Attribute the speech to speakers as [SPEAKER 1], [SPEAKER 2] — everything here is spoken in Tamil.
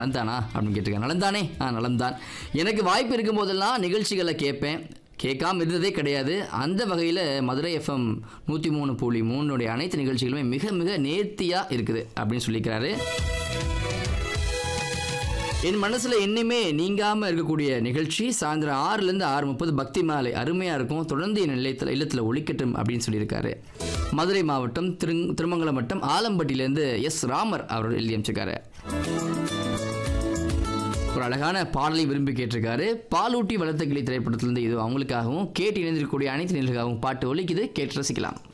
[SPEAKER 1] நலந்தானா அப்படின்னு கேட்டிருக்கேன் நலந்தானே ஆ நலம்தான் எனக்கு வாய்ப்பு இருக்கும் போதெல்லாம் நிகழ்ச்சிகளை கேட்பேன் கேட்காம இருந்ததே கிடையாது அந்த வகையில் மதுரை எஃப்எம் நூற்றி மூணு புள்ளி மூணுடைய அனைத்து நிகழ்ச்சிகளுமே மிக மிக நேர்த்தியாக இருக்குது அப்படின்னு சொல்லிக்கிறாரு என் மனசுல இன்னுமே நீங்காம இருக்கக்கூடிய நிகழ்ச்சி சாயந்தரம் ஆறுலேருந்து ஆறு முப்பது பக்தி மாலை அருமையா இருக்கும் தொடர்ந்து என் இல்லத்தில் இல்லத்தில் ஒழிக்கட்டும் அப்படின்னு சொல்லியிருக்காரு மதுரை மாவட்டம் திரு திருமங்கலம் வட்டம் ஆலம்பட்டியிலேருந்து எஸ் ராமர் அவர் எழுதி அமைச்சிருக்காரு ஒரு அழகான பாடலை விரும்பி கேட்டிருக்காரு பாலூட்டி வளர்த்த கிளி திரைப்படத்திலிருந்து இது அவங்களுக்காகவும் கேட்டு இணைந்திருக்கக்கூடிய அனைத்து நிகழ்ச்சிக்காகவும் பாட்டு ஒலிக்குது கேட்டு ரசிக்கலாம்